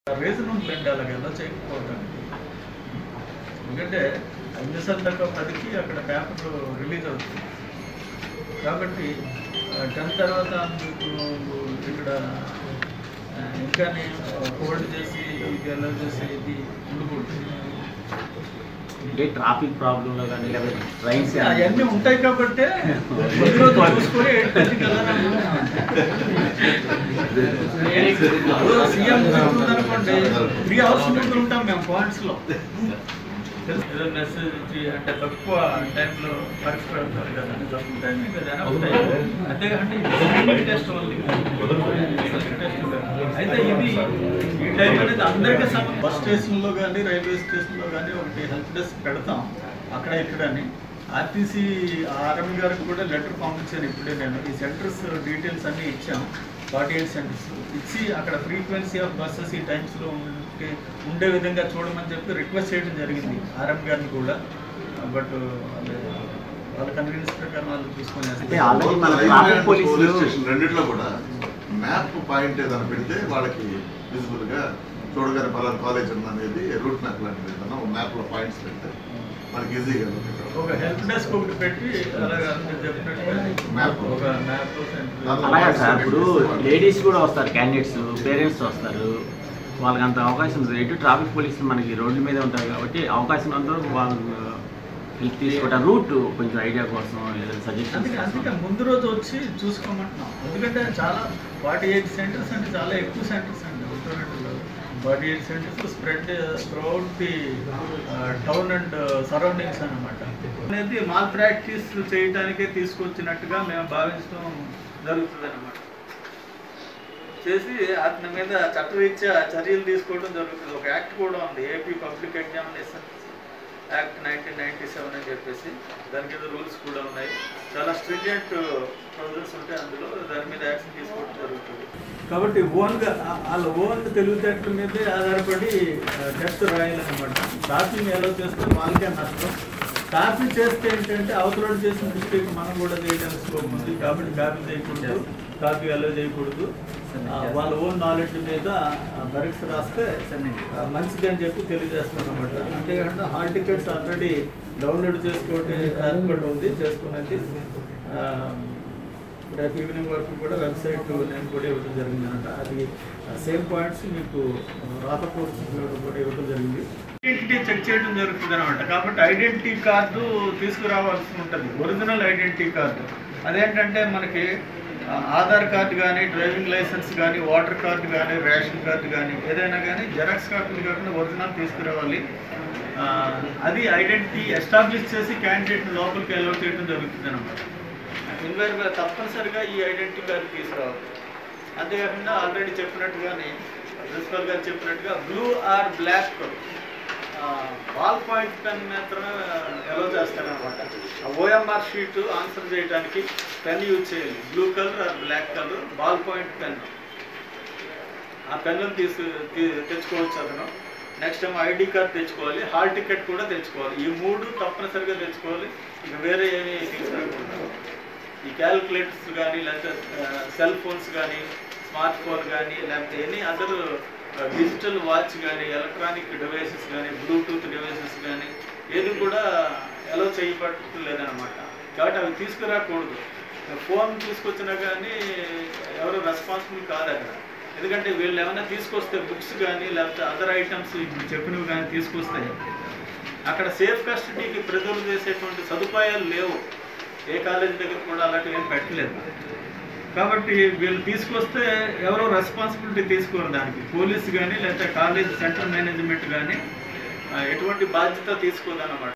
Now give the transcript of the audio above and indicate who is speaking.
Speaker 1: Reason ఉంటుంది అలాగే ఎలా చేయకపోవడానికి ఎందుకంటే అన్ని సందర్భ పదికి అక్కడ పేపర్ రిలీజ్ అవుతుంది కాబట్టి టెన్ తర్వాత మీకు ఇక్కడ ఆ, ఇంకా హోల్డ్ చేసి ఇది ఎలా చేసి ఇది ఉండకూడదు
Speaker 2: అంటే ట్రాఫిక్ ప్రాబ్లంలో కానీ లేకపోతే ట్రైన్స్
Speaker 1: అవన్నీ ఉంటాయి కాబట్టి ముందు రోజు చూసుకొని ఎయిట్ థర్టీకి వెళ్ళాలని అనుకున్నాం. సీఎం అనుకోండి త్రీ అవర్స్ ముందు ఉంటాం మేము పాయింట్స్ లో ఏదో మెసేజ్ ఇచ్చి అంటే తక్కువ టైంలో పరీక్ష పెడతారు కదా తక్కువ టైం కదా అంతేకాంటే టెస్ట్ ఓన్లీ అయితే ఇది ఈ టైం అనేది అందరికీ సమయం బస్ స్టేషన్లో కానీ రైల్వే స్టేషన్లో కానీ ఒకటి హెల్ప్ డెస్క్ పెడతాం అక్కడ ఇక్కడ అని ఆర్టీసీ ఆర్ఎం గారికి కూడా లెటర్ పంపించాను ఇప్పుడే నేను ఈ సెంటర్స్ డీటెయిల్స్ అన్నీ ఇచ్చాం ఫార్టీ ఎయిట్ సెంటర్స్ ఇచ్చి అక్కడ ఫ్రీక్వెన్సీ ఆఫ్ బస్సెస్ ఈ టైమ్స్లో ఉంటే ఉండే విధంగా చూడమని చెప్పి రిక్వెస్ట్ చేయడం జరిగింది ఆర్ఎం గారిని కూడా బట్ వాళ్ళ కన్వీనియన్స్ ప్రకారం వాళ్ళు తీసుకొని
Speaker 2: అంటే already మన traffic police
Speaker 3: పోలీస్
Speaker 2: లో-
Speaker 3: స్టేషన్ రెండిట్లో కూడా మ్యాప్ పాయింట్ ఏదైనా పెడితే వాళ్ళకి విజిబుల్ గా చూడగానే పలానా కాలేజ్ ఉందనేది రూట్ మ్యాప్ లాంటిది ఏదైనా మ్యాప్ లో పాయింట్స్ పెడితే మనకి ఈజీగా
Speaker 1: ఒక హెల్ప్ డెస్క్ ఒకటి పెట్టి అలాగా మీరు చెప్పినట్టుగా
Speaker 3: Map.
Speaker 1: ఒక మ్యాప్
Speaker 2: అలాగే సార్ ఇప్పుడు లేడీస్ కూడా వస్తారు క్యాండిడేట్స్ పేరెంట్స్ వస్తారు వాళ్ళకి అంత అవకాశం ఉంది ఎటు ట్రాఫిక్ పోలీసులు మనకి రోడ్ల మీద ఉంటాయి కాబట్టి అవకాశం అందరూ వాళ్ళు హెల్ప్ తీసుకోవటం రూట్ కొంచెం ఐడియా కోసం లేదా సజెషన్స్
Speaker 1: అందుకే అందుకే
Speaker 2: కోసం
Speaker 1: ముందు రోజు వచ్చి చూసుకోమంటున్నాం ఎందుకంటే చాలా ఫార్టీ ఎయిట్ సెంటర్స్ అంటే చాలా ఎక్కువ సెంటర్స్ అండి ఉత్తరాఖండ్లో forty eight centres spread throughout the town and surroundings అన్నమాట అనేది మాల్ ప్రాక్టీస్ చేయడానికే తీసుకొచ్చినట్టుగా మేము భావించడం జరుగుతుంది అనమాట చేసి అతని మీద చట్టరీత్యా చర్యలు తీసుకోవడం జరుగుతుంది ఒక యాక్ట్ కూడా ఉంది AP public examination act nineteen ninety seven అని చెప్పేసి దాని కింద రూల్స్ కూడా ఉన్నాయి చాలా స్ట్రిజెంట్ ప్రొవిజన్స్ ఉంటాయి అందులో దాని మీద యాక్షన్ తీసుకోవడం జరుగుతుంది కాబట్టి ఓన్గా వాళ్ళ ఓన్ తెలివితేటల మీదే ఆధారపడి టెస్ట్ రాయాలన్నమాట కాపీని ఎలా చేస్తే వాళ్ళకే నష్టం కాపీ చేస్తే ఏంటంటే అవతల చేసిన మిస్టేక్ మనం కూడా చేయడానికి స్కోప్ ఉంది కాబట్టి కాపీ చేయకూడదు కాపీ అలో చేయకూడదు ఆ, వాళ్ళ ఓన్ నాలెడ్జ్ మీద ఆ, పరీక్ష రాస్తే ఆ, మంచిది అని చెప్పి తెలియజేస్తున్నాం అనమాట అంతేకాకుండా హాల్ టికెట్స్ ఆల్రెడీ డౌన్లోడ్ చేసుకోవడం ఏర్పాటు ఉంది చేసుకున్నది ఆ, రేపు ఈవినింగ్ వరకు కూడా వెబ్సైట్ నేను కూడా ఇవ్వడం జరిగింది అనమాట అది సేమ్ పాయింట్స్ మీకు రాత కోర్సు కూడా ఇవ్వడం జరిగింది ఐడెంటిటీ చెక్ చేయడం జరుగుతుంది అనమాట కాబట్టి ఐడెంటిటీ కార్డు తీసుకురావాల్సి ఉంటుంది ఒరిజినల్ ఐడెంటిటీ కార్డు అదేంటంటే మనకి ఆ, ఆధార్ కార్డు కానీ డ్రైవింగ్ లైసెన్స్ కానీ ఓటర్ కార్డు కానీ రేషన్ కార్డు కానీ ఏదైనా కానీ జెరాక్స్ కార్డులు కాకుండా ఒరిజినల్ తీసుకురావాలి ఆ, అది ఐడెంటిటీ ఎస్టాబ్లిష్ చేసి క్యాండిడేట్ లోపలికి అలౌ చేయడం జరుగుతుంది అనమాట ఇన్వైర్ తప్పనిసరిగా ఈ ఐడెంటిటీ కార్డు తీసుకురావాలి అంతేకాకుండా ఆల్రెడీ చెప్పినట్టుగానే ప్రిన్సిపల్ గారు చెప్పినట్టుగా blue or black ball point pen మాత్రమే ఎలా చేస్తారనమాట ఓఎంఆర్ షీట్ ఆన్సర్ చేయడానికి పెన్ యూజ్ చేయాలి blue colour or black colour ball point pen ఆ పెన్ను తీసు తీ- తెచ్చుకోవచ్చు అతను నెక్స్ట్ ఏమో ఐడి కార్డ్ తెచ్చుకోవాలి హాల్ టికెట్ కూడా తెచ్చుకోవాలి ఈ మూడు తప్పనిసరిగా తెచ్చుకోవాలి ఇక వేరే ఏమీ తీసుకురాకూడదు ఈ క్యాలిక్యులేటర్స్ కానీ లేకపోతే సెల్ ఫోన్స్ కానీ స్మార్ట్ ఫోన్ కానీ లేకపోతే ఎనీ అదర్ డిజిటల్ వాచ్ కానీ ఎలక్ట్రానిక్ డివైసెస్ కానీ బ్లూటూత్ డివైసెస్ కానీ ఏది కూడా ఎలా చేయబట్టలేదన్నమాట కాబట్టి అవి తీసుకురాకూడదు ఫోన్ తీసుకొచ్చినా కానీ ఎవరు రెస్పాన్సిబుల్ కాదు అక్కడ ఎందుకంటే వీళ్ళు ఏమైనా తీసుకొస్తే బుక్స్ కానీ లేకపోతే అదర్ ఐటమ్స్ ఇప్పుడు చెప్పినవి కానీ తీసుకొస్తే అక్కడ సేఫ్ కస్టడీకి ప్రిజర్వ్ చేసేటువంటి సదుపాయాలు లేవు ఏ కాలేజ్ దగ్గర కూడా అలాంటివి ఏం పెట్టలేదు కాబట్టి వీళ్ళు తీసుకొస్తే ఎవరో రెస్పాన్సిబిలిటీ తీసుకోరు దానికి పోలీస్ కానీ లేకపోతే కాలేజ్ సెంటర్ మేనేజ్మెంట్ కానీ ఎటువంటి బాధ్యత తీసుకోదన్నమాట